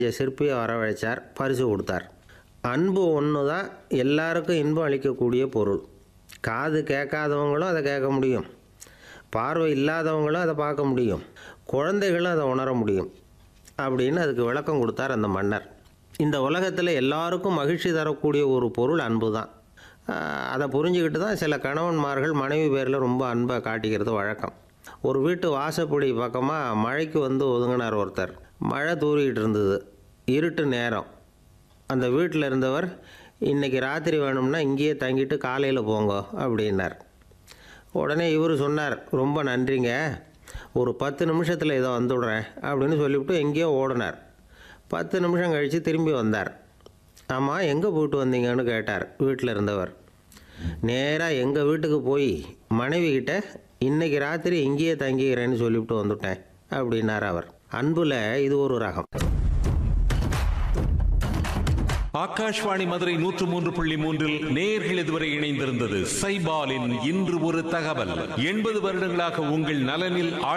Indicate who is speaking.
Speaker 1: சிற்பியை வரவழைச்சார் பரிசு கொடுத்தார் அன்பு ஒன்று தான் எல்லாருக்கும் இன்பம் அளிக்கக்கூடிய பொருள் காது கேட்காதவங்களும் அதை கேட்க முடியும் பார்வை இல்லாதவங்களும் அதை பார்க்க முடியும் குழந்தைகளும் அதை உணர முடியும் அப்படின்னு அதுக்கு விளக்கம் கொடுத்தார் அந்த மன்னர் இந்த உலகத்தில் எல்லாருக்கும் மகிழ்ச்சி தரக்கூடிய ஒரு பொருள் அன்பு தான் ஆஹ் அதை புரிஞ்சுக்கிட்டு தான் சில கணவன்மார்கள் மனைவி பேரில் ரொம்ப அன்பை காட்டிக்கிறது வழக்கம் ஒரு வீட்டு வாசப்படி பக்கமாக மழைக்கு வந்து ஒதுங்கினார் ஒருத்தர் மழை தூறிக்கிட்டு இருந்தது இருட்டு நேரம் அந்த வீட்டில் இருந்தவர் இன்னைக்கு ராத்திரி வேணும்னா இங்கேயே தங்கிட்டு காலையில் போங்க அப்படின்னார் உடனே இவர் சொன்னார் ரொம்ப நன்றிங்க ஒரு பத்து நிமிஷத்தில் இதை வந்துவிடுறேன் அப்படின்னு சொல்லிவிட்டு எங்கேயோ ஓடினார் பத்து நிமிஷம் கழித்து திரும்பி வந்தார் ஆமாம் எங்கே போயிட்டு வந்தீங்கன்னு கேட்டார் வீட்டில் இருந்தவர் நேராக எங்கள் வீட்டுக்கு போய் மனைவி கிட்ட இன்னைக்கு ராத்திரி இங்கேயே தங்கிக்கிறேன்னு சொல்லிவிட்டு வந்துட்டேன் அப்படின்னார் அவர் அன்புல இது ஒரு ரகம்
Speaker 2: ஆகாஷ்வாணி மதுரை நூற்று மூன்று புள்ளி மூன்றில் நேர்கள் இதுவரை இணைந்திருந்தது சைபாலின் இன்று ஒரு தகவல் எண்பது வருடங்களாக உங்கள் நலனில்